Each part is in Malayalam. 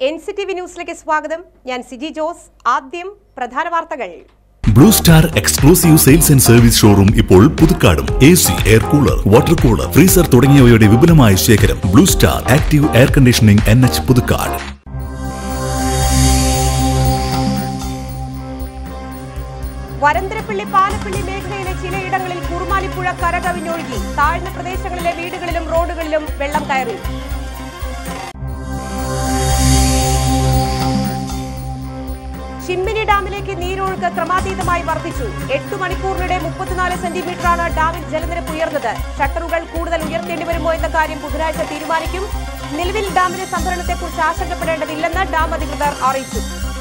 എൻ സി ടി വി ന്യൂസിലേക്ക് സ്വാഗതം ഞാൻ സിജി ജോസ് ആദ്യം പ്രധാന വാർത്തകൾ blue star exclusive sales and service showroom ഇപ്പോൾ പുതുക്കാടും A C air cooler water cooler freezer തുടങ്ങിയവയുടെ വിപുലമായ ശേഖരം blue star active air conditioning N H Puthukkad Varantharappilly Palappilly മേഖലയിലെ ചിലയിടങ്ങളിൽ കുറുമാലിപ്പുഴ കരകവിഞ്ഞൊഴുകി താഴ്ന്ന പ്രദേശങ്ങളിലെ വീടുകളിലും റോഡുകളിലും വെള്ളം കയറി ചിമ്മിനി ഡാമിലേക്ക് നീരൊഴുക്ക് ക്രമാതീതമായി വർദ്ധിച്ചു എട്ട് മണിക്കൂറിനിടെ മുപ്പത്തിനാല് സെന്റിമീറ്ററാണ് ഡാമിൽ ജലനിരപ്പ് ഉയർന്നത് ഷട്ടറുകൾ കൂടുതൽ ഉയർത്തേണ്ടി വരുമോ എന്ന കാര്യം ബുധനാഴ്ച തീരുമാനിക്കും നിലവിൽ ഡാമിലെ സംഭരണത്തെക്കുറിച്ച് ആശങ്കപ്പെടേണ്ടതില്ലെന്ന് ഡാം അധികൃതർ അറിയിച്ചു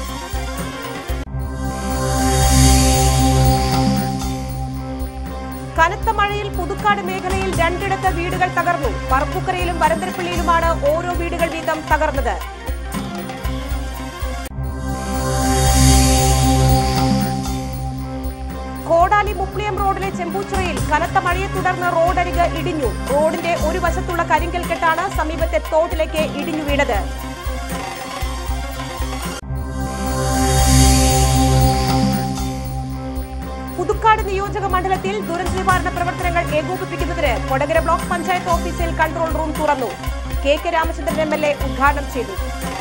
കനത്ത മഴയിൽ പുതുക്കാട് മേഖലയിൽ രണ്ടിടത്ത് വീടുകൾ തകർന്നു പറപ്പുക്കരയിലും വരന്തരപ്പള്ളിയിലുമാണ് ഓരോ വീടുകൾ വീതം തകർന്നത് കോടാലി മുപ്ലിയം റോഡിലെ ചെമ്പൂച്ചിറയിൽ കനത്ത മഴയെ തുടർന്ന് റോഡരിക് ഇടിഞ്ഞു റോഡിന്റെ ഒരു വശത്തുള്ള കരിങ്കൽ കെട്ടാണ് സമീപത്തെ തോട്ടിലേക്ക് ഇടിഞ്ഞു വീണത് പുതുക്കാട് നിയോജക മണ്ഡലത്തിൽ ദുരന്ത നിവാരണ പ്രവർത്തനങ്ങൾ ഏകോപിപ്പിക്കുന്നതിന് കൊടകര ബ്ലോക്ക് പഞ്ചായത്ത് ഓഫീസിൽ കൺട്രോൾ റൂം തുറന്നു K K Ramachandran M L A ഉദ്ഘാടനം ചെയ്തു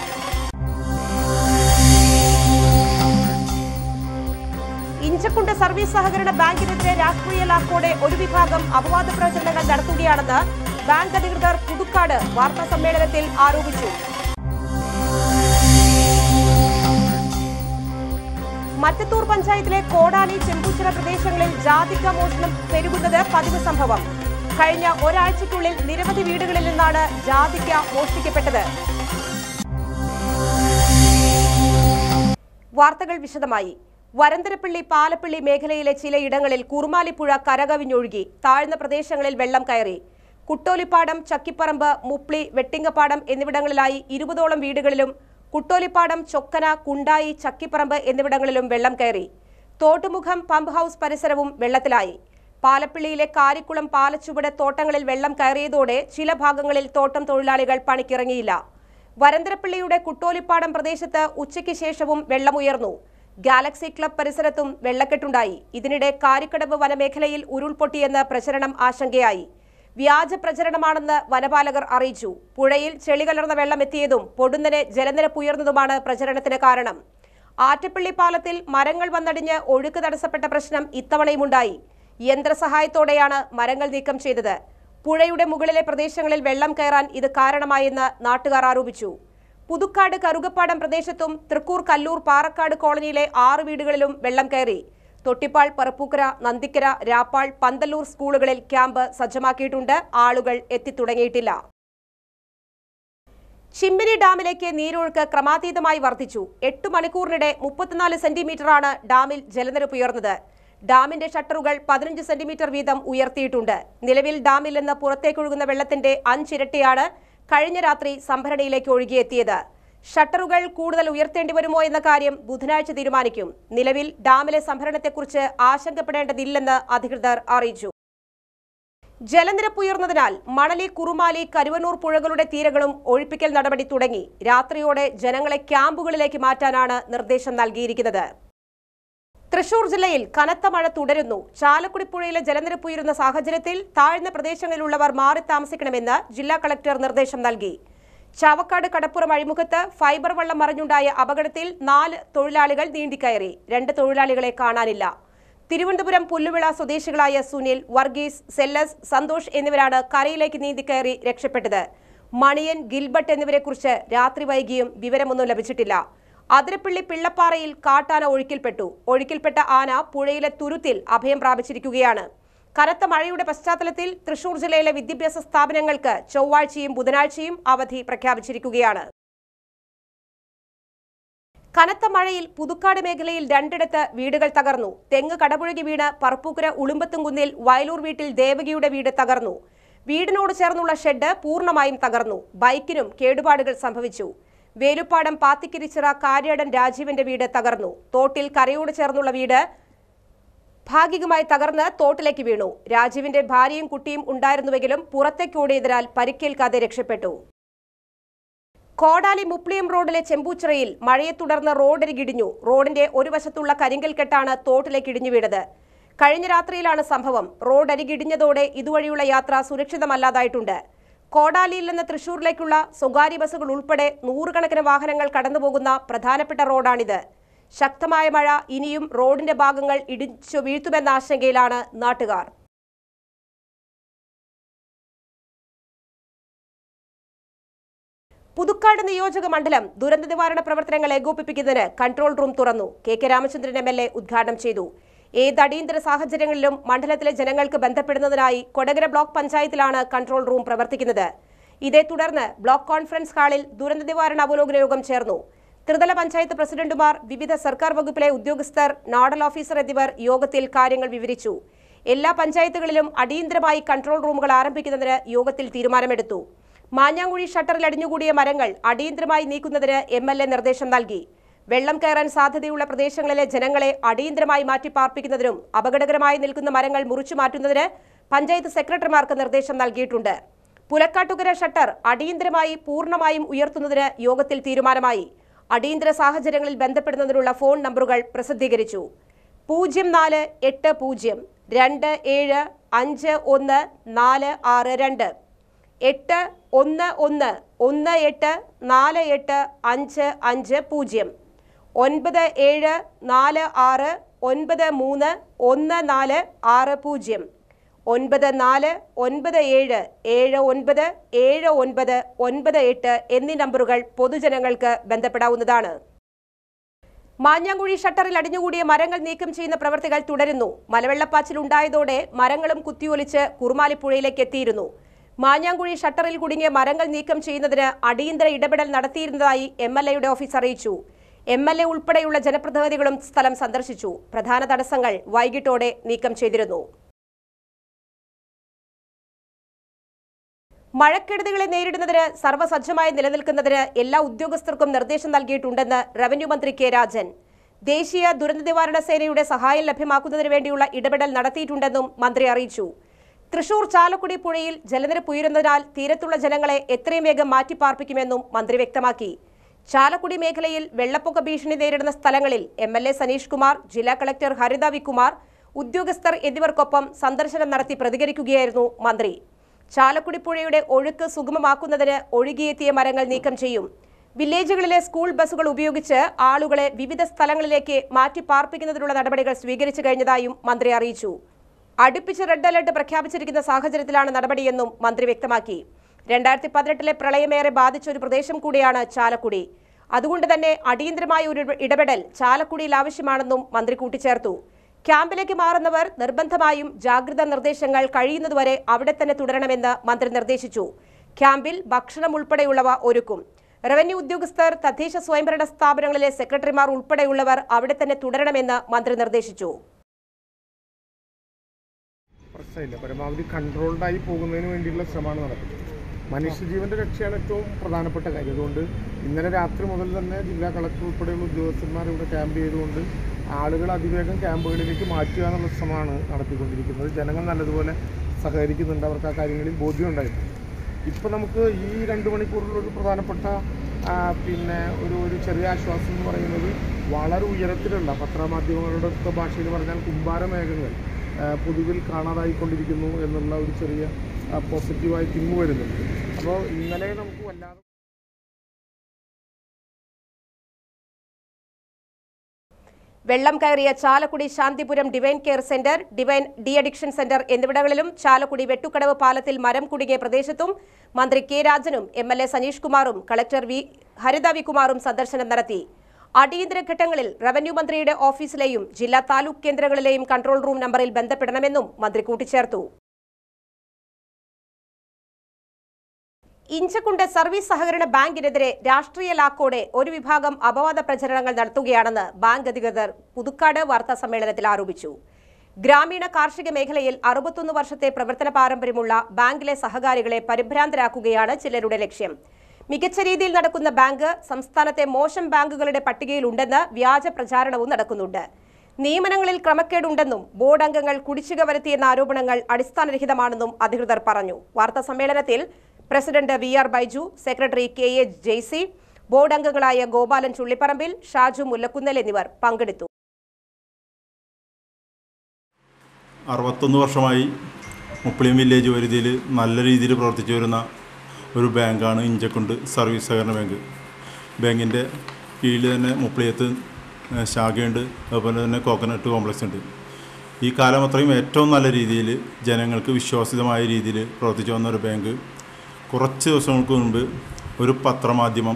ഇഞ്ചക്കുണ്ട് സർവീസ് സഹകരണ ബാങ്കിനെതിരെ രാഷ്ട്രീയ ലാക്കോടെ ഒരു വിഭാഗം അപവാദ പ്രചരണങ്ങൾ നടത്തുകയാണെന്ന് ബാങ്ക് അധികൃതർ പുതുക്കാട് വാർത്താ സമ്മേളനത്തിൽ ആരോപിച്ചു മറ്റത്തൂർ പഞ്ചായത്തിലെ കോടാലി ചെമ്പൂച്ചിറ പ്രദേശങ്ങളിൽ ജാതിക്ക മോഷണം പെരുകുന്നത് പതിവ് സംഭവം കഴിഞ്ഞ ഒരാഴ്ചയ്ക്കുള്ളിൽ നിരവധി വീടുകളിൽ നിന്നാണ് ജാതിക്ക മോഷ്ടിക്കപ്പെട്ടത് വാർത്തകൾ വിശദമായി വരന്തരപ്പള്ളി പാലപ്പള്ളി മേഖലയിലെ ചിലയിടങ്ങളിൽ കുറുമാലിപ്പുഴ കരകവിഞ്ഞൊഴുകി താഴ്ന്ന പ്രദേശങ്ങളിൽ വെള്ളം കയറി കുട്ടോലിപ്പാടം ചക്കിപ്പറമ്പ് മുപ്ലി വെട്ടിങ്ങപ്പാടം എന്നിവിടങ്ങളിലായി ഇരുപതോളം വീടുകളിലും കുട്ടോലിപ്പാടം ചൊക്കന കുണ്ടായി ചക്കിപ്പറമ്പ് എന്നിവിടങ്ങളിലും വെള്ളം കയറി തോട്ടുമുഖം പമ്പ് ഹൌസ് പരിസരവും വെള്ളത്തിലായി പാലപ്പള്ളിയിലെ കാരിക്കുളം പാലച്ചുവട് തോട്ടങ്ങളിൽ വെള്ളം കയറിയതോടെ ചില ഭാഗങ്ങളിൽ തോട്ടം തൊഴിലാളികൾ പണിക്കിറങ്ങിയില്ല വരന്തരപ്പള്ളിയുടെ കുട്ടോലിപ്പാടം പ്രദേശത്ത് ഉച്ചയ്ക്ക് ശേഷവും വെള്ളമുയർന്നു ഗാലക്സി ക്ലബ് പരിസരത്തും വെള്ളക്കെട്ടുണ്ടായി ഇതിനിടെ കാരിക്കടവ് വനമേഖലയിൽ ഉരുൾപൊട്ടിയെന്ന് പ്രചരണം ആശങ്കയായി വ്യാജ പ്രചരണമാണെന്ന് വനപാലകർ അറിയിച്ചു പുഴയിൽ ചെളി കലർന്ന വെള്ളം എത്തിയതും പൊടുന്നനെ ജലനിരപ്പ് ഉയർന്നതുമാണ് പ്രചരണത്തിന് കാരണം ആറ്റപ്പള്ളി പാലത്തിൽ മരങ്ങൾ വന്നടിഞ്ഞ് ഒഴുക്ക് തടസ്സപ്പെട്ട പ്രശ്നം ഇത്തവണയുമുണ്ടായി യന്ത്രസഹായത്തോടെയാണ് മരങ്ങൾ നീക്കം ചെയ്തത് പുഴയുടെ മുകളിലെ പ്രദേശങ്ങളിൽ വെള്ളം കയറാൻ ഇത് കാരണമായെന്ന് നാട്ടുകാർ ആരോപിച്ചു പുതുക്കാട് കറുകപ്പാടം പ്രദേശത്തും തൃക്കൂർ കല്ലൂർ പാറക്കാട് കോളനിയിലെ ആറ് വീടുകളിലും വെള്ളം കയറി തൊട്ടിപ്പാൾ പറപ്പൂക്കര നന്ദിക്കര രാപ്പാൾ പന്തല്ലൂർ സ്കൂളുകളിൽ ക്യാമ്പ് സജ്ജമാക്കിയിട്ടുണ്ട് ആളുകൾ എത്തിത്തുടങ്ങിയിട്ടില്ല ചിമ്മിനി ഡാമിലേക്ക് നീരൊഴുക്ക് ക്രമാതീതമായി വർദ്ധിച്ചു എട്ട് മണിക്കൂറിനിടെ മുപ്പത്തിനാല് സെന്റിമീറ്ററാണ് ഡാമിൽ ജലനിരപ്പ് ഉയർന്നത് ഡാമിന്റെ ഷട്ടറുകൾ പതിനഞ്ച് സെന്റിമീറ്റർ വീതം ഉയർത്തിയിട്ടുണ്ട് നിലവിൽ ഡാമിൽ നിന്ന് പുറത്തേക്കൊഴുകുന്ന വെള്ളത്തിന്റെ അഞ്ചിരട്ടിയാണ് കഴിഞ്ഞ രാത്രി സംഭരണിയിലേക്ക് ഒഴുകിയെത്തിയത് ഷട്ടറുകൾ കൂടുതൽ ഉയർത്തേണ്ടി വരുമോ എന്ന കാര്യം ബുധനാഴ്ച തീരുമാനിക്കും നിലവിൽ ഡാമിലെ സംഭരണത്തെക്കുറിച്ച് ആശങ്കപ്പെടേണ്ടതില്ലെന്ന് അധികൃതർ അറിയിച്ചു ജലനിരപ്പ് ഉയർന്നതിനാൽ മണലി കുറുമാലി കരുവന്നൂർ പുഴകളുടെ തീരങ്ങളും ഒഴിപ്പിക്കൽ നടപടി തുടങ്ങി രാത്രിയോടെ ജനങ്ങളെ ക്യാമ്പുകളിലേക്ക് മാറ്റാനാണ് നിർദ്ദേശം നൽകിയിരിക്കുന്നത് തൃശൂർ ജില്ലയിൽ കനത്ത മഴ തുടരുന്നു ചാലക്കുടി പുഴയിലെ ജലനിരപ്പ് ഉയരുന്ന സാഹചര്യത്തിൽ താഴ്ന്ന പ്രദേശങ്ങളിലുള്ളവർ മാറി താമസിക്കണമെന്ന് ജില്ലാ കളക്ടർ നിർദ്ദേശം നൽകി ചാവക്കാട് കടപ്പുറം അഴിമുഖത്ത് ഫൈബർ വള്ളം മറിഞ്ഞുണ്ടായ അപകടത്തിൽ നാല് തൊഴിലാളികൾ നീന്തിക്കയറി രണ്ട് തൊഴിലാളികളെ കാണാനില്ല തിരുവനന്തപുരം പുല്ലുവിള സ്വദേശികളായ സുനിൽ വർഗീസ് സെല്ലസ് സന്തോഷ് എന്നിവരാണ് കരയിലേക്ക് നീന്തിക്കയറി രക്ഷപ്പെട്ടത് മണിയൻ ഗിൽബർട്ട് എന്നിവരെക്കുറിച്ച് രാത്രി വൈകിയും വിവരമൊന്നും ലഭിച്ചിട്ടില്ല അതിരപ്പള്ളി പിള്ളപ്പാറയിൽ കാട്ടാന ഒഴുക്കിൽപ്പെട്ടു ഒഴുക്കിൽപ്പെട്ട ആന പുഴയിലെ തുരുത്തിൽ അഭയം പ്രാപിച്ചിരിക്കുകയാണ് കനത്ത മഴയുടെ പശ്ചാത്തലത്തിൽ തൃശൂർ ജില്ലയിലെ വിദ്യാഭ്യാസ സ്ഥാപനങ്ങൾക്ക് ചൊവ്വാഴ്ചയും ബുധനാഴ്ചയും അവധി പ്രഖ്യാപിച്ചിരിക്കുകയാണ് കനത്ത മഴയിൽ പുതുക്കാട് മേഖലയിൽ രണ്ടിടത്ത് വീടുകൾ തകർന്നു തെങ്ങ് കടപുഴകി വീണ് പറപ്പൂക്കര ഉളുമ്പത്തുംകുന്നിൽ വയലൂർ വീട്ടിൽ ദേവകിയുടെ വീട് തകർന്നു വീടിനോട് ചേർന്നുള്ള ഷെഡ് പൂർണ്ണമായും തകർന്നു ബൈക്കിനും കേടുപാടുകൾ സംഭവിച്ചു വേലുപ്പാടം പാത്തിക്കിരിച്ചിറ കാര്യടൻ രാജീവന്റെ വീട് തകർന്നു തോട്ടിൽ കരയോട് ചേർന്നുള്ള വീട് ഭാഗികമായി തകർന്ന് തോട്ടിലേക്ക് വീണു രാജീവിന്റെ ഭാര്യയും കുട്ടിയും ഉണ്ടായിരുന്നുവെങ്കിലും പുറത്തേക്ക് ഓടിയതിനാൽ പരിക്കേൽക്കാതെ രക്ഷപ്പെട്ടു കോടാലി മുപ്ലിയം റോഡിലെ ചെമ്പൂച്ചിറയിൽ മഴയെ തുടർന്ന് റോഡരികിടിഞ്ഞു റോഡിന്റെ ഒരു വശത്തുള്ള കരിങ്കൽ കെട്ടാണ് തോട്ടിലേക്ക് ഇടിഞ്ഞു വീണത് കഴിഞ്ഞ രാത്രിയിലാണ് സംഭവം റോഡരികിടിഞ്ഞതോടെ ഇതുവഴിയുള്ള യാത്ര സുരക്ഷിതമല്ലാതായിട്ടുണ്ട് കോടാലിയിൽ നിന്ന് തൃശൂരിലേക്കുള്ള സ്വകാര്യ ബസ്സുകൾ ഉൾപ്പെടെ നൂറുകണക്കിന് വാഹനങ്ങൾ കടന്നുപോകുന്ന പ്രധാനപ്പെട്ട റോഡാണിത് ശക്തമായ മഴ ഇനിയും റോഡിന്റെ ഭാഗങ്ങൾ ഇടിച്ചു വീഴ്ത്തുമെന്ന ആശങ്കയിലാണ് നാട്ടുകാർ പുതുക്കാട് നിയോജക മണ്ഡലം ദുരന്ത നിവാരണ പ്രവർത്തനങ്ങൾ ഏകോപിപ്പിക്കുന്നതിന് കൺട്രോൾ റൂം തുറന്നു K K Ramachandran M L A ഉദ്ഘാടനം ചെയ്തു ഏത് അടിയന്തര സാഹചര്യങ്ങളിലും മണ്ഡലത്തിലെ ജനങ്ങൾക്ക് ബന്ധപ്പെടുന്നതിനായി കൊടകര ബ്ലോക്ക് പഞ്ചായത്തിലാണ് കൺട്രോൾ റൂം പ്രവർത്തിക്കുന്നത് ഇതേ തുടർന്ന് ബ്ലോക്ക് കോൺഫറൻസ് ഹാളിൽ ദുരന്ത നിവാരണ അവലോകന യോഗം ചേർന്നു ത്രിതല പഞ്ചായത്ത് പ്രസിഡന്റുമാർ വിവിധ സർക്കാർ വകുപ്പിലെ ഉദ്യോഗസ്ഥർ നോഡൽ ഓഫീസർ എന്നിവർ യോഗത്തിൽ കാര്യങ്ങൾ വിവരിച്ചു എല്ലാ പഞ്ചായത്തുകളിലും അടിയന്തരമായി കൺട്രോൾ റൂമുകൾ ആരംഭിക്കുന്നതിന് യോഗത്തിൽ തീരുമാനമെടുത്തു മാഞ്ഞാങ്കുഴി ഷട്ടറിൽ അടിഞ്ഞുകൂടിയ മരങ്ങൾ അടിയന്തരമായി നീക്കുന്നതിന് എം എൽ എ നിർദ്ദേശം നൽകി വെള്ളം കയറാൻ സാധ്യതയുള്ള പ്രദേശങ്ങളിലെ ജനങ്ങളെ അടിയന്തരമായി മാറ്റിപ്പാർപ്പിക്കുന്നതിനും അപകടകരമായി നിൽക്കുന്ന മരങ്ങൾ മുറിച്ചു മാറ്റുന്നതിന് പഞ്ചായത്ത് സെക്രട്ടറിമാർക്ക് നിർദ്ദേശം നൽകിയിട്ടുണ്ട് പുലക്കാട്ടുകര ഷട്ടർ അടിയന്തരമായി പൂർണ്ണമായും ഉയർത്തുന്നതിന് യോഗത്തിൽ തീരുമാനമായി അടിയന്തര സാഹചര്യങ്ങളിൽ ബന്ധപ്പെടുന്നതിനുള്ള ഫോൺ നമ്പറുകൾ പ്രസിദ്ധീകരിച്ചു പൂജ്യം നാല് എട്ട് പൂജ്യം രണ്ട് ഏഴ് അഞ്ച് ഒന്ന് നാല് ആറ് രണ്ട് എട്ട് ഒന്ന് ഒന്ന് ഒന്ന് എട്ട് നാല് എട്ട് അഞ്ച് അഞ്ച് പൂജ്യം ഒൻപത് ഏഴ് നാല് ആറ് ഒൻപത് മൂന്ന് ഒന്ന് നാല് ആറ് പൂജ്യം ഒൻപത് നാല് ഒൻപത് ഏഴ് ഏഴ് ഒൻപത് ഏഴ് ഒൻപത് ഒൻപത് എട്ട് എന്നീ നമ്പറുകൾ പൊതുജനങ്ങൾക്ക് ബന്ധപ്പെടാവുന്നതാണ് മാഞ്ഞാങ്കുഴി ഷട്ടറിൽ അടിഞ്ഞുകൂടിയ മരങ്ങൾ നീക്കം ചെയ്യുന്ന പ്രവർത്തികൾ തുടരുന്നു മലവെള്ളപ്പാച്ചിൽ ഉണ്ടായതോടെ മരങ്ങളും കുത്തിയൊലിച്ച് കുറുമാലിപ്പുഴയിലേക്ക് എത്തിയിരുന്നു മാഞ്ഞാങ്കുഴി ഷട്ടറിൽ കുടുങ്ങിയ മരങ്ങൾ നീക്കം ചെയ്യുന്നതിന് അടിയന്തര ഇടപെടൽ നടത്തിയിരുന്നതായി എം എൽ എയുടെ ഓഫീസ് അറിയിച്ചു എം എൽ എ ഉൾപ്പെടെയുള്ള ജനപ്രതിനിധികളും സ്ഥലം സന്ദർശിച്ചു പ്രധാന തടസ്സങ്ങൾ വൈകിട്ടോടെ നീക്കം ചെയ്തിരുന്നു മഴക്കെടുതികളെ നേരിടുന്നതിന് സർവ്വസജ്ജമായി നിലനിൽക്കുന്നതിന് എല്ലാ ഉദ്യോഗസ്ഥർക്കും നിർദ്ദേശം നൽകിയിട്ടുണ്ടെന്ന് റവന്യൂ മന്ത്രി കെ രാജൻ ദേശീയ ദുരന്ത നിവാരണ സേനയുടെ സഹായം ലഭ്യമാക്കുന്നതിന് വേണ്ടിയുള്ള ഇടപെടൽ നടത്തിയിട്ടുണ്ടെന്നും മന്ത്രി അറിയിച്ചു തൃശൂർ ചാലക്കുടി പുഴയിൽ ജലനിരപ്പ് ഉയരുന്നതിനാൽ തീരത്തുള്ള ജനങ്ങളെ എത്രയും വേഗം മാറ്റിപ്പാർപ്പിക്കുമെന്നും മന്ത്രി വ്യക്തമാക്കി ചാലക്കുടി മേഖലയിൽ വെള്ളപ്പൊക്ക ഭീഷണി നേരിടുന്ന സ്ഥലങ്ങളിൽ M L A Saneesh Kumar ജില്ലാ കളക്ടർ ഹരിത വികുമാർ ഉദ്യോഗസ്ഥർ എന്നിവർക്കൊപ്പം സന്ദർശനം നടത്തി പ്രതികരിക്കുകയായിരുന്നു മന്ത്രി ചാലക്കുടി പുഴയുടെ ഒഴുക്ക് സുഗമമാക്കുന്നതിന് ഒഴുകിയെത്തിയ മരങ്ങൾ നീക്കം ചെയ്യും വില്ലേജുകളിലെ സ്കൂൾ ബസ്സുകൾ ഉപയോഗിച്ച് ആളുകളെ വിവിധ സ്ഥലങ്ങളിലേക്ക് മാറ്റി പാർപ്പിക്കുന്നതിനുള്ള നടപടികൾ സ്വീകരിച്ചു കഴിഞ്ഞതായും മന്ത്രി അറിയിച്ചു അടുപ്പിച്ച് റെഡ് അലർട്ട് പ്രഖ്യാപിച്ചിരിക്കുന്ന സാഹചര്യത്തിലാണ് നടപടിയെന്നും മന്ത്രി വ്യക്തമാക്കി രണ്ടായിരത്തി പതിനെട്ടിലെ പ്രളയമേറെ ബാധിച്ച ഒരു പ്രദേശം കൂടിയാണ് ചാലക്കുടി അതുകൊണ്ട് തന്നെ അടിയന്തരമായ ഒരു ഇടപെടൽ ചാലക്കുടിയിൽ ആവശ്യമാണെന്നും മന്ത്രി കൂട്ടിച്ചേർത്തു ക്യാമ്പിലേക്ക് മാറുന്നവർ നിർബന്ധമായും ജാഗ്രതാ നിർദ്ദേശങ്ങൾ കഴിയുന്നതുവരെ അവിടെ തന്നെ തുടരണമെന്ന് മന്ത്രി നിർദ്ദേശിച്ചു ക്യാമ്പിൽ ഭക്ഷണം ഉൾപ്പെടെയുള്ളവ ഒരുക്കും റവന്യൂ ഉദ്യോഗസ്ഥർ തദ്ദേശ സ്വയംഭരണ സ്ഥാപനങ്ങളിലെ സെക്രട്ടറിമാർ ഉൾപ്പെടെയുള്ളവർ അവിടെ തന്നെ തുടരണമെന്ന് മന്ത്രി നിർദ്ദേശിച്ചു പ്രശ്നമില്ല പരമാവധി കൺട്രോൾഡ് ആയി പോകുന്നതിന് വേണ്ടിയുള്ള ശ്രമമാണ് നടക്കുന്നത് മനുഷ്യജീവന്റെ രക്ഷയാണ് ഏറ്റവും പ്രധാനപ്പെട്ട കാര്യം അതുകൊണ്ട് ഇന്നലെ രാത്രി മുതൽ തന്നെ ജില്ലാ കളക്ടർ ഉൾപ്പെടെയുള്ള ഉദ്യോഗസ്ഥന്മാർ ഇവിടെ ക്യാമ്പ് ചെയ്തുകൊണ്ട് ആളുകൾ അതിവേഗം ക്യാമ്പുകളിലേക്ക് മാറ്റുക എന്നുള്ള ശ്രമമാണ് നടത്തിക്കൊണ്ടിരിക്കുന്നത് ജനങ്ങൾ നല്ലതുപോലെ സഹകരിക്കുന്നുണ്ട് അവർക്ക് ആ കാര്യങ്ങളിൽ ബോധ്യമുണ്ടായിട്ടുണ്ട് ഇപ്പോൾ നമുക്ക് ഈ രണ്ട് മണിക്കൂറിലുള്ള ഒരു പ്രധാനപ്പെട്ട ആ, പിന്നെ ഒരു ഒരു ചെറിയ ആശ്വാസം എന്ന് പറയുന്നത് വളരെ ഉയരത്തിലുള്ള പത്രമാധ്യമങ്ങളുടെ ഒക്കെ ഭാഷയിൽ പറഞ്ഞാൽ കുമ്പാരമേഘങ്ങൾ ആ, പൊതുവിൽ കാണാതായിക്കൊണ്ടിരിക്കുന്നു എന്നുള്ള ഒരു ചെറിയ ആ, പോസിറ്റീവായി തിങ്ങു വരുന്നുണ്ട് അപ്പോൾ ഇന്നലെ നമുക്ക് വല്ലാതെ വെള്ളം കയറിയ Chalakudy Shanthipuram divine care centre divine de addiction centre എന്നിവിടങ്ങളിലും ചാലക്കുടി വെട്ടുക്കടവ് പാലത്തിൽ മരം കുടുങ്ങിയ പ്രദേശത്തും മന്ത്രി കെ രാജനും എം എൽ എ സനീഷ് കുമാറും കളക്ടർ വി ഹരിത വികുമാറും സന്ദർശനം നടത്തി അടിയന്തര ഘട്ടങ്ങളിൽ റവന്യൂ മന്ത്രിയുടെ ഓഫീസിലെയും ജില്ലാ താലൂക്ക് കേന്ദ്രങ്ങളിലെയും കൺട്രോൾ റൂം നമ്പറിൽ ബന്ധപ്പെടണമെന്നും മന്ത്രി കൂട്ടിച്ചേർത്തു ഇഞ്ചക്കുണ്ട് സർവീസ് സഹകരണ ബാങ്കിനെതിരെ രാഷ്ട്രീയ ലാക്കോടെ ഒരു വിഭാഗം അപവാദ പ്രചരണങ്ങൾ നടത്തുകയാണെന്ന് ബാങ്ക് അധികൃതർ പുതുക്കാട് വാർത്താ സമ്മേളനത്തിൽ ആരോപിച്ചു ഗ്രാമീണ കാർഷിക മേഖലയിൽ അറുപത്തൊന്ന് വർഷത്തെ പ്രവർത്തന പാരമ്പര്യമുള്ള ബാങ്കിലെ സഹകാരികളെ പരിഭ്രാന്തരാക്കുകയാണ് ചിലരുടെ ലക്ഷ്യം മികച്ച രീതിയിൽ നടക്കുന്ന ബാങ്ക് സംസ്ഥാനത്തെ മോശം ബാങ്കുകളുടെ പട്ടികയിലുണ്ടെന്ന് വ്യാജ പ്രചാരണവും നടക്കുന്നുണ്ട് നിയമനങ്ങളിൽ ക്രമക്കേടുണ്ടെന്നും ബോർഡ് അംഗങ്ങൾ കുടിശ്ശിക വരുത്തിയെന്ന ആരോപണങ്ങൾ അടിസ്ഥാനരഹിതമാണെന്നും അധികൃതർ പറഞ്ഞു വാർത്താ സമ്മേളനത്തിൽ president V R Baiju secretary K A Jaisy board അംഗങ്ങളായ ഗോപാലൻ ചുള്ളിപ്പറമ്പിൽ ഷാജു മുല്ലക്കുന്നൽ എന്നിവർ പങ്കെടുത്തു അറുപത്തൊന്ന് വർഷമായി മുപ്പളിയം വില്ലേജ് പരിധിയിൽ നല്ല രീതിയിൽ പ്രവർത്തിച്ചു വരുന്ന ഒരു ബാങ്കാണ് ഇഞ്ചക്കുണ്ട് സർവീസ് സഹകരണ ബാങ്ക് ബാങ്കിൻ്റെ കീഴിൽ തന്നെ മുപ്പളിയത്ത് ഏഹ്, ശാഖയുണ്ട് അതുപോലെ തന്നെ കോക്കനട്ട് കോംപ്ലക്സ് ഉണ്ട് ഈ കാലം അത്രയും ഏറ്റവും നല്ല രീതിയിൽ ജനങ്ങൾക്ക് വിശ്വാസിതമായ രീതിയിൽ പ്രവർത്തിച്ചു വന്ന ഒരു ബാങ്ക് കുറച്ച് ദിവസങ്ങൾക്ക് മുൻപ് ഒരു പത്രമാധ്യമം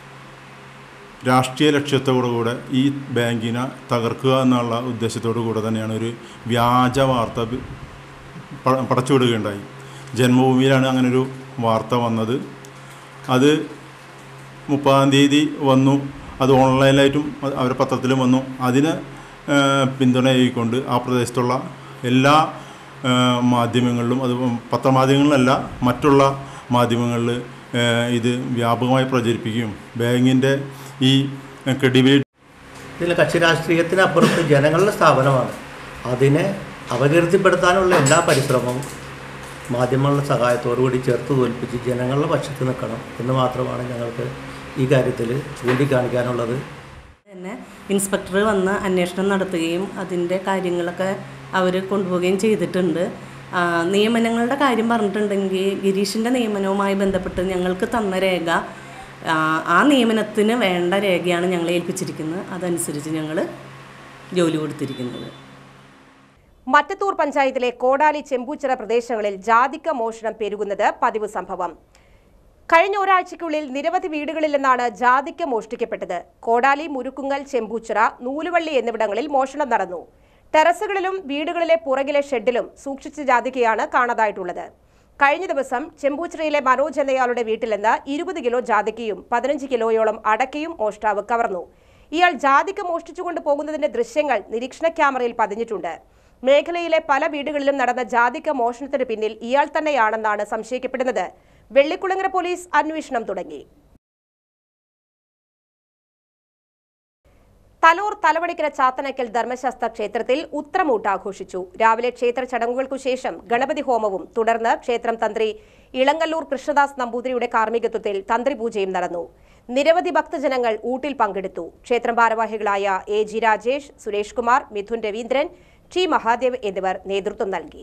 രാഷ്ട്രീയ ലക്ഷ്യത്തോടു കൂടെ ഈ ബാങ്കിനെ തകർക്കുക എന്നുള്ള ഉദ്ദേശത്തോടു കൂടെ തന്നെയാണ് ഒരു വ്യാജ വാർത്ത ബി- പ- പടച്ചുവിടുകയുണ്ടായി ജന്മഭൂമിയിലാണ് അങ്ങനൊരു വാർത്ത വന്നത് അത് മുപ്പതാം തീയതി വന്നു അത് ഓൺലൈനായിട്ടും അത് അവരുടെ പത്രത്തിലും വന്നു അതിന് ഏഹ്, പിന്തുണയായിക്കൊണ്ട് ആ പ്രദേശത്തുള്ള എല്ലാ ഏഹ്, മാധ്യമങ്ങളിലും അത് പത്രമാധ്യമങ്ങളിലല്ല മറ്റുള്ള മാധ്യമങ്ങളിൽ ഏഹ്, ഇത് വ്യാപകമായി പ്രചരിപ്പിക്കുകയും ബാങ്കിൻ്റെ ഈ ക്രെഡിബിലിറ്റി ഇതിൽ കക്ഷി രാഷ്ട്രീയത്തിനപ്പുറത്ത് ജനങ്ങളുടെ സ്ഥാപനമാണ് അതിനെ അപകീർത്തിപ്പെടുത്താനുള്ള എല്ലാ പരിശ്രമവും മാധ്യമങ്ങളുടെ സഹായത്തോടു കൂടി ചേർത്ത് തോൽപ്പിച്ച് ജനങ്ങളുടെ പക്ഷത്ത് നിൽക്കണം എന്ന് മാത്രമാണ് ഞങ്ങൾക്ക് ഈ കാര്യത്തിൽ ചൂണ്ടിക്കാണിക്കാനുള്ളത് തന്നെ ഇൻസ്പെക്ടർ വന്ന് അന്വേഷണം നടത്തുകയും അതിൻ്റെ കാര്യങ്ങളൊക്കെ അവർ കൊണ്ടുപോവുകയും ചെയ്തിട്ടുണ്ട് ആ, നിയമനങ്ങളുടെ കാര്യം പറഞ്ഞിട്ടുണ്ടെങ്കിൽ ഗിരീഷിൻ്റെ നിയമനവുമായി ബന്ധപ്പെട്ട് ഞങ്ങൾക്ക് തന്ന രേഖ ആ, ആ നിയമനത്തിന് വേണ്ട രേഖയാണ് ഞങ്ങളെ ഏൽപ്പിച്ചിരിക്കുന്നത് അതനുസരിച്ച് ഞങ്ങൾ ജോലി കൊടുത്തിരിക്കുന്നത് മറ്റത്തൂർ പഞ്ചായത്തിലെ കോടാലി ചെമ്പൂച്ചിറ പ്രദേശങ്ങളിൽ ജാതിക്ക മോഷണം പെരുകുന്നത് പതിവ് സംഭവം കഴിഞ്ഞ ഒരാഴ്ചയ്ക്കുള്ളിൽ നിരവധി വീടുകളിൽ നിന്നാണ് ജാതിക്ക മോഷ്ടിക്കപ്പെട്ടത് കോടാലി മുരുക്കുങ്ങൽ ചെമ്പൂച്ചിറ നൂലുവള്ളി എന്നിവിടങ്ങളിൽ മോഷണം നടന്നു ടെറസുകളിലും വീടുകളിലെ പുറകിലെ ഷെഡിലും സൂക്ഷിച്ച ജാതിക്കയാണ് കാണാതായിട്ടുള്ളത് കഴിഞ്ഞ ദിവസം ചെമ്പൂച്ചിറയിലെ മനോജ് എന്നയാളുടെ വീട്ടിൽ നിന്ന് ഇരുപത് കിലോ ജാതിക്കയും പതിനഞ്ച് കിലോയോളം അടക്കയും മോഷ്ടാവ് കവർന്നു ഇയാൾ ജാതിക്ക മോഷ്ടിച്ചുകൊണ്ട് പോകുന്നതിന്റെ ദൃശ്യങ്ങൾ നിരീക്ഷണ ക്യാമറയിൽ പതിഞ്ഞിട്ടുണ്ട് മേഖലയിലെ പല വീടുകളിലും നടന്ന ജാതിക്ക മോഷണത്തിന് പിന്നിൽ ഇയാൾ തന്നെയാണെന്നാണ് സംശയിക്കപ്പെടുന്നത് വെള്ളിക്കുളങ്ങര പോലീസ് അന്വേഷണം തുടങ്ങി തലൂർ തലവടിക്കര ചാത്തനക്കൽ ധർമ്മശാസ്ത്ര ക്ഷേത്രത്തിൽ ഉത്രമൂട്ട് ആഘോഷിച്ചു രാവിലെ ക്ഷേത്ര ചടങ്ങുകൾക്കു ശേഷം ഗണപതി ഹോമവും തുടർന്ന് ക്ഷേത്രം തന്ത്രി ഇളങ്ങല്ലൂർ കൃഷ്ണദാസ് നമ്പൂതിരിയുടെ കാർമ്മികത്വത്തിൽ തന്ത്രിപൂജയും നടന്നു നിരവധി ഭക്തജനങ്ങൾ ഊട്ടിൽ പങ്കെടുത്തു ക്ഷേത്രം ഭാരവാഹികളായ A G Rajesh Suresh Kumar Mithun Raveendran T Mahadev എന്നിവർ നേതൃത്വം നൽകി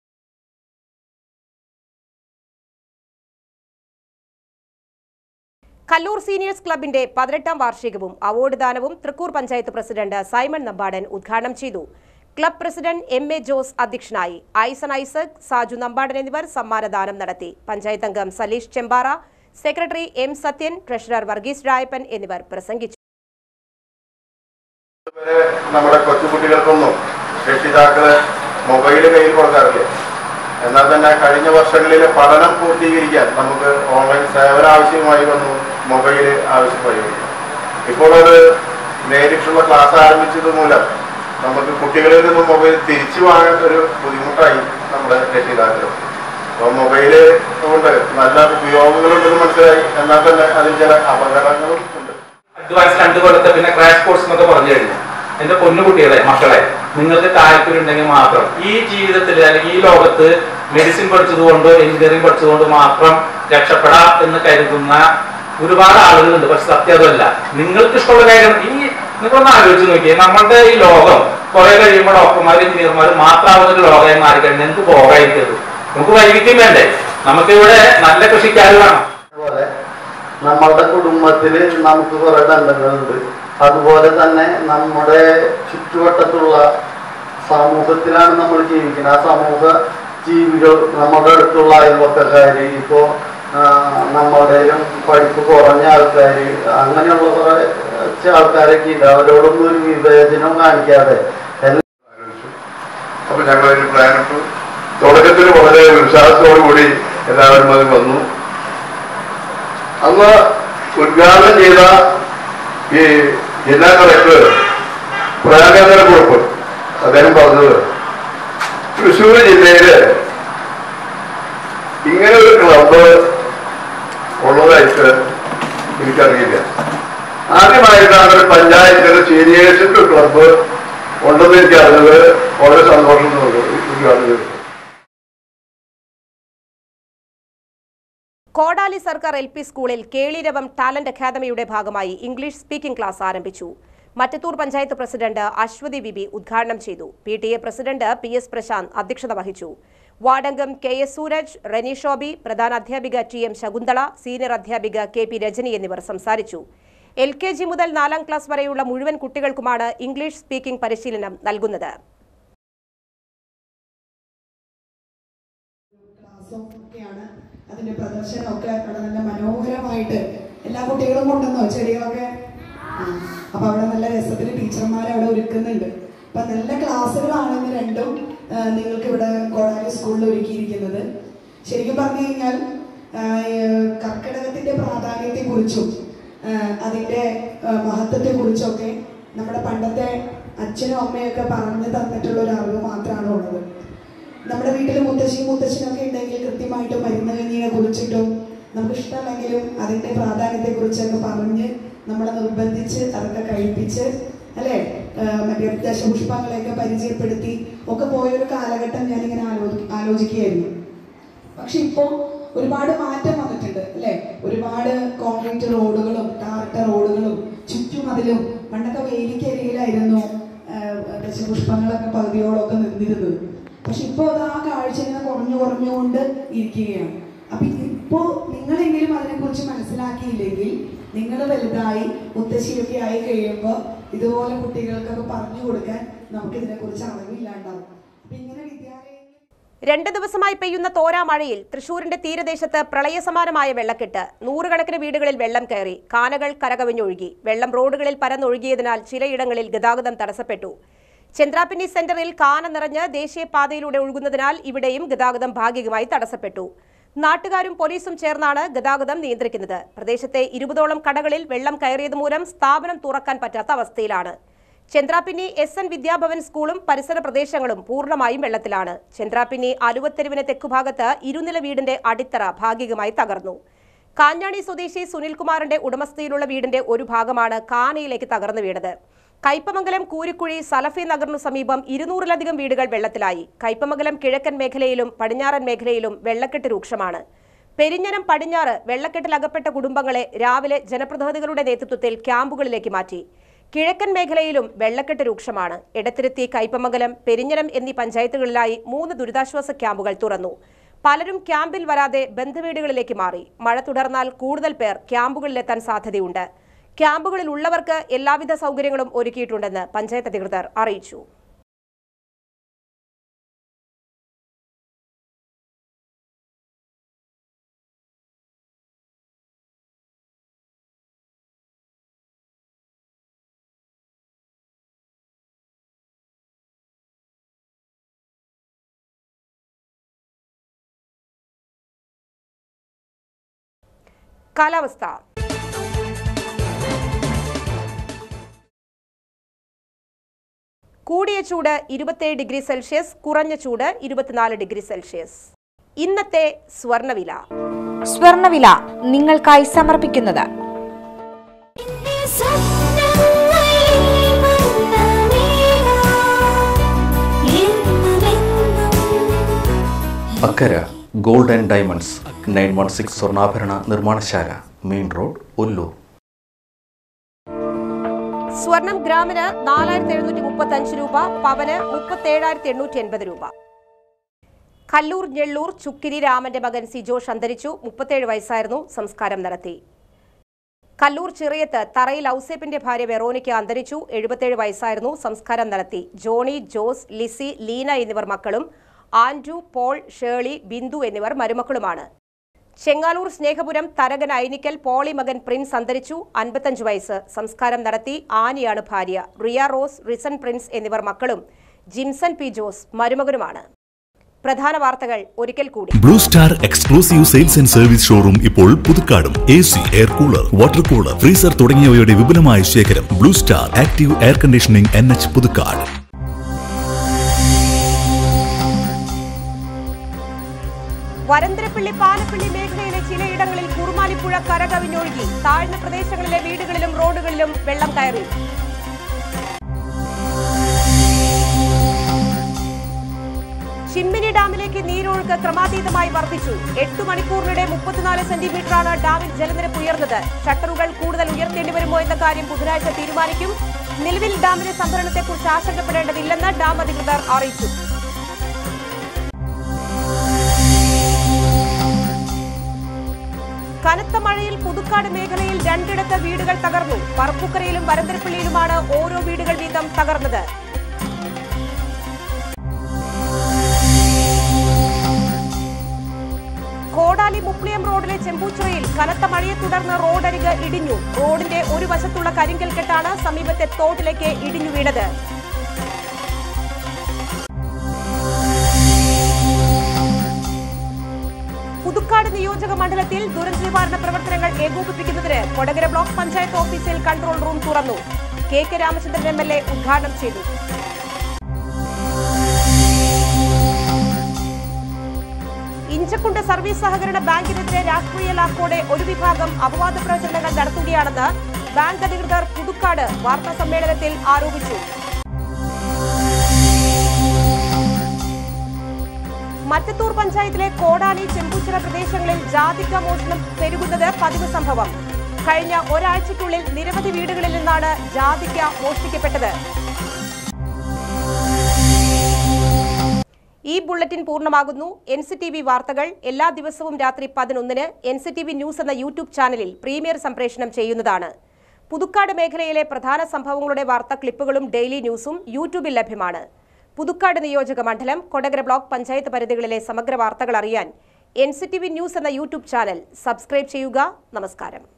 കല്ലൂർ സീനിയേഴ്സ് ക്ലബിന്റെ പതിനെട്ടാം വാർഷികവും അവാർഡ് ദാനവും തൃക്കൂർ പഞ്ചായത്ത് പ്രസിഡന്റ് സൈമൺ നമ്പാടൻ ഉദ്ഘാടനം ചെയ്തു club president M A Jose അധ്യക്ഷനായി ഐസൺ ഐസക് സാജു നമ്പാടൻ എന്നിവർ സമ്മാനദാനം നടത്തി പഞ്ചായത്ത് അംഗം Saleesh Chembara secretary M Sathyan treasurer Varghese Rayappan എന്നിവർ പ്രസംഗിച്ചു വരെ നമ്മുടെ കൊച്ചുകുട്ടികൾക്കൊന്നും രക്ഷിതാക്കള് മൊബൈല് കയ്യിൽ കൊടുക്കാറില്ല എന്നാൽ തന്നെ കഴിഞ്ഞ വർഷങ്ങളിലെ പഠനം പൂർത്തീകരിക്കാൻ നമുക്ക് ഓൺലൈൻ സേവനം ആവശ്യമായി വന്നു മൊബൈല് ആവശ്യമായി വന്നു ഇപ്പോൾ അത് നേരിട്ടുള്ള ക്ലാസ് ആരംഭിച്ചത് മൂലം നമുക്ക് കുട്ടികളിൽ നിന്നും മൊബൈൽ തിരിച്ചു വാങ്ങാൻ ഒരു ബുദ്ധിമുട്ടായി നമ്മുടെ രക്ഷിതാക്കൾ അപ്പോൾ മൊബൈല് കൊണ്ട് നല്ല ഉപയോഗങ്ങളുണ്ടെന്ന് മനസ്സിലായി എന്നാൽ തന്നെ അതിൽ ചില അപകടങ്ങളും ഉണ്ട് അഡ്വാൻസ് രണ്ട് കൊല്ലത്തെ പിന്നെ ക്രാഷ് കോഴ്സ് എന്നൊക്കെ പറഞ്ഞു കഴിഞ്ഞു എന്റെ പൊന്നുകുട്ടികളെ മക്കളെ നിങ്ങൾക്ക് താല്പര്യം ഉണ്ടെങ്കിൽ മാത്രം ഈ ജീവിതത്തിൽ അല്ലെങ്കിൽ ഈ ലോകത്ത് മെഡിസിൻ പഠിച്ചതുകൊണ്ടോ എഞ്ചിനീയറിംഗ് പഠിച്ചതുകൊണ്ടോ മാത്രം രക്ഷപ്പെടാം എന്ന് കരുതുന്ന ഒരുപാട് ആളുകളുണ്ട് പക്ഷെ സത്യം അതല്ല നിങ്ങൾക്ക് ഇഷ്ടമുള്ള കാര്യം ഈ നിങ്ങളൊന്ന് ആലോചിച്ച് നോക്കിയേ നമ്മളുടെ ഈ ലോകം കുറെ കഴിയുമ്പോൾ ഡോക്ടർമാരും എഞ്ചിനീയർമാരും മാത്രമാവുന്ന ഒരു ലോകമായി മാറിക്കഴിഞ്ഞാൽ നിങ്ങൾക്ക് പോകാതിരിക്കരുത് നമുക്ക് വൈവിധ്യം വേണ്ടേ നമുക്കിവിടെ നല്ല കൃഷിക്കാർ വേണം അതുപോലെ നമ്മളുടെ കുടുംബത്തിൽ നമുക്ക് കുറെ ബന്ധങ്ങളുണ്ട് അതുപോലെ തന്നെ നമ്മുടെ ചുറ്റുവട്ടത്തുള്ള സമൂഹത്തിലാണ് നമ്മൾ ജീവിക്കുന്നത് ആ സമൂഹ ജീവികൾ നമ്മുടെ അടുത്തുള്ള അയൽവക്കക്കാര് ഇപ്പോ ആ, നമ്മുടെയും പഠിപ്പ് കുറഞ്ഞ ആൾക്കാർ അങ്ങനെയുള്ള കുറെ ആൾക്കാരൊക്കെ ഉണ്ട് അവരോടൊന്നും ഒരു വിവേചനം കാണിക്കാതെ എല്ലാ അപ്പൊ ഞങ്ങൾ ഒരു പ്ലാൻ ഇട്ടു തുടക്കത്തിൽ വളരെ വിശ്വാസത്തോടു കൂടി എല്ലാവരും അതിൽ വന്നു അന്ന് ഉദ്ഘാടനം ചെയ്ത ഈ ജില്ലാ കളക്ടർ പ്രയാഗേന്ദ്ര കുറിപ്പ് അദ്ദേഹം പറഞ്ഞത് തൃശ്ശൂർ ജില്ലയില് ഇങ്ങനെ ഒരു ക്ലബ്ബ് ഉള്ളതായിട്ട് എനിക്കറിയില്ല ആദ്യമായിട്ടാണ് ഒരു പഞ്ചായത്തിലെ സീനിയേഴ്സിന്റെ ക്ലബ്ബ് ഉണ്ടെന്ന് എനിക്ക് അറിഞ്ഞത് വളരെ സന്തോഷം തോന്നുന്നു ഉദ്ഘാടനം ചെയ്തത് കോടാലി സർക്കാർ എൽ പി സ്കൂളിൽ കേളിരവം ടാലന്റ് അക്കാദമിയുടെ ഭാഗമായി ഇംഗ്ലീഷ് സ്പീക്കിംഗ് ക്ലാസ് ആരംഭിച്ചു മറ്റത്തൂർ പഞ്ചായത്ത് പ്രസിഡന്റ് അശ്വതി ബിബി ഉദ്ഘാടനം ചെയ്തു P T A president P S Prasanth അധ്യക്ഷത വഹിച്ചു വാർഡംഗം കെ എസ് സൂരജ് റെനി ഷോബി പ്രധാന അധ്യാപിക ടി എം ശകുന്തള സീനിയർ അധ്യാപിക കെ പി രജനി എന്നിവർ സംസാരിച്ചു എൽ കെ ജി മുതൽ നാലാം ക്ലാസ് വരെയുള്ള മുഴുവൻ കുട്ടികൾക്കുമാണ് ഇംഗ്ലീഷ് സ്പീക്കിംഗ് പരിശീലനം നൽകുന്നത് ക്ലാസ്സും ഒക്കെയാണ് അതിന്റെ പ്രദർശനമൊക്കെ അവിടെ നല്ല മനോഹരമായിട്ട് എല്ലാ കുട്ടികളും കൊണ്ടുവന്നോ ചെടികളൊക്കെ ആ, അപ്പൊ അവിടെ നല്ല രസത്തിൽ ടീച്ചർമാർ അവിടെ ഒരുക്കുന്നുണ്ട് അപ്പൊ നല്ല ക്ലാസ്സുകളാണ് ഇന്ന് രണ്ടും ആ, നിങ്ങൾക്ക് ഇവിടെ കോടാലി സ്കൂളിൽ ഒരുക്കിയിരിക്കുന്നത് ശരിക്കും പറഞ്ഞു കഴിഞ്ഞാൽ ആ, ഈ കർക്കിടകത്തിന്റെ പ്രാധാന്യത്തെ കുറിച്ചും അതിന്റെ ആ, മഹത്വത്തെ കുറിച്ചൊക്കെ നമ്മുടെ പണ്ടത്തെ അച്ഛനും അമ്മയൊക്കെ പറഞ്ഞു തന്നിട്ടുള്ള ഒരു അറിവ് മാത്രമാണ് ഉള്ളത് നമ്മുടെ വീട്ടിൽ മുത്തശ്ശി മുത്തശ്ശനൊക്കെ ഉണ്ടെങ്കിൽ കൃത്യമായിട്ട് മരുന്ന് കഞ്ഞിയെ കുറിച്ചിട്ടും നമുക്ക് ഇഷ്ടമല്ലെങ്കിലും അതിന്റെ പ്രാധാന്യത്തെ കുറിച്ചൊക്കെ പറഞ്ഞ് നമ്മളെ നിർബന്ധിച്ച് അതൊക്കെ കഴിപ്പിച്ച് അല്ലേ ആ, മറ്റേ ദശപുഷ്പങ്ങളെയൊക്കെ പരിചയപ്പെടുത്തി ഒക്കെ പോയൊരു കാലഘട്ടം ഞാനിങ്ങനെ ആലോചി ആലോചിക്കുകയായിരുന്നു പക്ഷെ ഇപ്പോ ഒരുപാട് മാറ്റം വന്നിട്ടുണ്ട് അല്ലെ ഒരുപാട് കോൺക്രീറ്റ് റോഡുകളും ടാർട്ട റോഡുകളും ചുറ്റുമതിലും പണ്ടൊക്കെ വേലിക്കരിയിലായിരുന്നു ദശപുഷ്പങ്ങളൊക്കെ പകുതിയോളൊക്കെ നിന്നിരുന്നത് പക്ഷെ ഇപ്പോ അത് ആ കാഴ്ച ഇങ്ങനെ കുറഞ്ഞു കുറഞ്ഞുകൊണ്ട് ഇരിക്കുകയാണ് അപ്പൊ ഇപ്പോ നിങ്ങളെങ്കിലും അതിനെക്കുറിച്ച് മനസ്സിലാക്കിയില്ലെങ്കിൽ നിങ്ങൾ വലുതായി മുത്തശ്ശിയൊക്കെ ആയി കഴിയുമ്പോൾ ഇതുപോലെ കുട്ടികൾക്കൊക്കെ പറഞ്ഞു കൊടുക്കാൻ നമുക്ക് ഇതിനെക്കുറിച്ച് അറിവില്ലാണ്ടാവും അപ്പൊ ഇങ്ങനെ വിദ്യാലയങ്ങളിൽ രണ്ട് ദിവസമായി പെയ്യുന്ന തോരാ മഴയിൽ തൃശൂരിന്റെ തീരദേശത്ത് പ്രളയസമാനമായ വെള്ളക്കെട്ട് നൂറുകണക്കിന് വീടുകളിൽ വെള്ളം കയറി കാനകൾ കരകവിഞ്ഞൊഴുകി വെള്ളം റോഡുകളിൽ പരന്നൊഴുകിയതിനാൽ ചിലയിടങ്ങളിൽ ഗതാഗതം തടസ്സപ്പെട്ടു ചന്ദ്രാപിന്നി സെന്ററിൽ കാന നിറഞ്ഞ് ദേശീയപാതയിലൂടെ ഒഴുകുന്നതിനാൽ ഇവിടെയും ഗതാഗതം ഭാഗികമായി തടസ്സപ്പെട്ടു നാട്ടുകാരും പോലീസും ചേർന്നാണ് ഗതാഗതം നിയന്ത്രിക്കുന്നത് പ്രദേശത്തെ ഇരുപതോളം കടകളിൽ വെള്ളം കയറിയത് മൂലം സ്ഥാപനം തുറക്കാൻ പറ്റാത്ത അവസ്ഥയിലാണ് ചന്ദ്രാപിന്നി എസ് എൻ വിദ്യാഭവൻ സ്കൂളും പരിസര പ്രദേശങ്ങളും പൂർണ്ണമായും വെള്ളത്തിലാണ് ചന്ദ്രാപിന്നി അലുവത്തെരുവിന് തെക്കുഭാഗത്ത് ഇരുനില വീടിന്റെ അടിത്തറ ഭാഗികമായി തകർന്നു കാഞ്ഞാണി സ്വദേശി സുനിൽകുമാറിന്റെ ഉടമസ്ഥയിലുള്ള വീടിന്റെ ഒരു ഭാഗമാണ് കാനയിലേക്ക് തകർന്നു വീണത് കയ്പമംഗലം കൂരിക്കുഴി സലഫി നഗറിനു സമീപം ഇരുന്നൂറിലധികം വീടുകൾ വെള്ളത്തിലായി കയ്പമംഗലം കിഴക്കൻ മേഖലയിലും പടിഞ്ഞാറൻ മേഖലയിലും വെള്ളക്കെട്ട് രൂക്ഷമാണ് പെരിഞ്ഞനം പടിഞ്ഞാറ് വെള്ളക്കെട്ടിലകപ്പെട്ട കുടുംബങ്ങളെ രാവിലെ ജനപ്രതിനിധികളുടെ നേതൃത്വത്തിൽ ക്യാമ്പുകളിലേക്ക് മാറ്റി കിഴക്കൻ മേഖലയിലും വെള്ളക്കെട്ട് രൂക്ഷമാണ് എടത്തിരുത്തി കയ്പമംഗലം പെരിഞ്ഞനം എന്നീ പഞ്ചായത്തുകളിലായി മൂന്ന് ദുരിതാശ്വാസ ക്യാമ്പുകൾ തുറന്നു പലരും ക്യാമ്പിൽ വരാതെ ബന്ധുവീടുകളിലേക്ക് മാറി മഴ തുടർന്നാൽ കൂടുതൽ പേർ ക്യാമ്പുകളിലെത്താൻ സാധ്യതയുണ്ട് ക്യാമ്പുകളിൽ ഉള്ളവർക്ക് എല്ലാവിധ സൗകര്യങ്ങളും ഒരുക്കിയിട്ടുണ്ടെന്ന് പഞ്ചായത്ത് അധികൃതർ അറിയിച്ചു കാലാവസ്ഥ കൂടിയ ചൂട് ഇരുപത്തേഴ് ഡിഗ്രി സെൽഷ്യസ് കുറഞ്ഞ ചൂട് ഇരുപത്തിനാല് ഡിഗ്രി സെൽഷ്യസ് ഇന്നത്തെ സ്വർണ്ണവില സ്വർണവില നിങ്ങൾക്കായി സമർപ്പിക്കുന്നത് Akkara gold and diamonds nine one six സ്വർണ്ണാഭരണ നിർമ്മാണശാല മെയിൻ റോഡ് ഒല്ലൂർ സ്വർണം ഗ്രാമിന് നാലായിരത്തി എഴുന്നൂറ്റി മുപ്പത്തി അഞ്ച് രൂപ പവന് മുപ്പത്തേഴായിരത്തി എണ്ണൂറ്റി എൺപത് രൂപ കല്ലൂർ ഞെള്ളൂർ ചുക്കിരി രാമന്റെ മകൻ സിജോഷ് അന്തരിച്ചു മുപ്പത്തേഴ് വയസ്സായിരുന്നു സംസ്കാരം നടത്തി കല്ലൂർ ചിറയത്ത് തറയിൽ ഔസേപ്പിന്റെ ഭാര്യ വെറോനിക്ക അന്തരിച്ചു എഴുപത്തേഴ് വയസ്സായിരുന്നു സംസ്കാരം നടത്തി ജോണി ജോസ് ലിസി ലീന എന്നിവർ മക്കളും ആൻഡ്രു പോൾ ഷേളി ബിന്ദു എന്നിവർ മരുമക്കളുമാണ് ചെങ്ങാലൂർ സ്നേഹപുരം തരകൻ ഐനിക്കൽ പോളി മകൻ പ്രിൻസ് അന്തരിച്ചു അൻപത്തഞ്ച് വയസ്സ് സംസ്കാരം നടത്തി ആനിയാണ് ഭാര്യ റിയ റോസ് റിസൺ പ്രിൻസ് എന്നിവർ മക്കളും ജിംസൺ പി ജോസ് മരുമകനുമാണ് പ്രധാന വാർത്തകൾ ഒരിക്കൽ കൂടി blue star exclusive sales and service showroom ഇപ്പോൾ പുതുക്കാടും A C air cooler water cooler freezer തുടങ്ങിയവയുടെ വിപുലമായ ശേഖരം blue star active air conditioning N H Puthukkad Varantharappilly Palappilly മേഖലയിലെ ചിലയിടങ്ങളിൽ കുറുമാലിപ്പുഴ കരകവിഞ്ഞൊഴുകി താഴ്ന്ന പ്രദേശങ്ങളിലെ വീടുകളിലും റോഡുകളിലും വെള്ളം കയറി ചിമ്മിനി ഡാമിലേക്ക് നീരൊഴുക്ക് ക്രമാതീതമായി വർദ്ധിച്ചു എട്ട് മണിക്കൂറിനിടെ മുപ്പത്തിനാല് സെന്റിമീറ്ററാണ് ഡാമിൽ ജലനിരപ്പ് ഉയർന്നത് ഷട്ടറുകൾ കൂടുതൽ ഉയർത്തേണ്ടി വരുമോ എന്ന കാര്യം ബുധനാഴ്ച തീരുമാനിക്കും നിലവിൽ ഡാമിലെ സംഭരണത്തെക്കുറിച്ച് ആശങ്കപ്പെടേണ്ടതില്ലെന്ന് ഡാം അധികൃതർ അറിയിച്ചു കനത്ത മഴയിൽ പുതുക്കാട് മേഖലയിൽ രണ്ടിടത്ത് വീടുകൾ തകർന്നു പറപ്പുക്കരയിലും വരന്തരപ്പള്ളിയിലുമാണ് ഓരോ വീടുകൾ വീതം തകർന്നത് കോടാലി മുപ്ലിയം റോഡിലെ ചെമ്പൂച്ചിറയിൽ കനത്ത മഴയെ തുടർന്ന് റോഡരിക് ഇടിഞ്ഞു റോഡിന്റെ ഒരു വശത്തുള്ള കരിങ്കൽ കെട്ടാണ് സമീപത്തെ തോട്ടിലേക്ക് ഇടിഞ്ഞു വീണത് പുതുക്കാട് നിയോജക മണ്ഡലത്തിൽ ദുരന്ത നിവാരണ പ്രവർത്തനങ്ങൾ ഏകോപിപ്പിക്കുന്നതിന് കൊടകര ബ്ലോക്ക് പഞ്ചായത്ത് ഓഫീസിൽ കൺട്രോൾ റൂം തുറന്നു K K Ramachandran M L A ഉദ്ഘാടനം ചെയ്തു ഇഞ്ചക്കുണ്ട് സർവീസ് സഹകരണ ബാങ്കിനെതിരെ രാഷ്ട്രീയ ലാക്കോടെ ഒരു വിഭാഗം അപവാദ പ്രചരണങ്ങൾ നടത്തുകയാണെന്ന് ബാങ്ക് അധികൃതർ പുതുക്കാട് വാർത്താ സമ്മേളനത്തിൽ ആരോപിച്ചു മറ്റത്തൂർ പഞ്ചായത്തിലെ കോടാലി ചെമ്പൂച്ചിറ പ്രദേശങ്ങളിൽ ജാതിക്ക മോഷണം പെരുകുന്നത് പതിവ് സംഭവം കഴിഞ്ഞ ഒരാഴ്ചയ്ക്കുള്ളിൽ നിരവധി വീടുകളിൽ നിന്നാണ് ജാതിക്ക മോഷ്ടിക്കപ്പെട്ടത് ഈ ബുള്ളറ്റിൻ പൂർണ്ണമാകുന്നു എൻ സി ടി വി വാർത്തകൾ എല്ലാ ദിവസവും രാത്രി പതിനൊന്നിന് N C T V news എന്ന യൂട്യൂബ് ചാനലിൽ പ്രീമിയർ സംപ്രേഷണം ചെയ്യുന്നതാണ് പുതുക്കാട് മേഖലയിലെ പ്രധാന സംഭവങ്ങളുടെ വാർത്താ ക്ലിപ്പുകളും ഡെയിലി ന്യൂസും യൂട്യൂബിൽ ലഭ്യമാണ് പുതുക്കാട് നിയോജക മണ്ഡലം കൊടകര ബ്ലോക്ക് പഞ്ചായത്ത് പരിധികളിലെ സമഗ്ര വാർത്തകൾ അറിയാൻ N C T V news എന്ന യൂട്യൂബ് ചാനൽ സബ്സ്ക്രൈബ് ചെയ്യുക നമസ്കാരം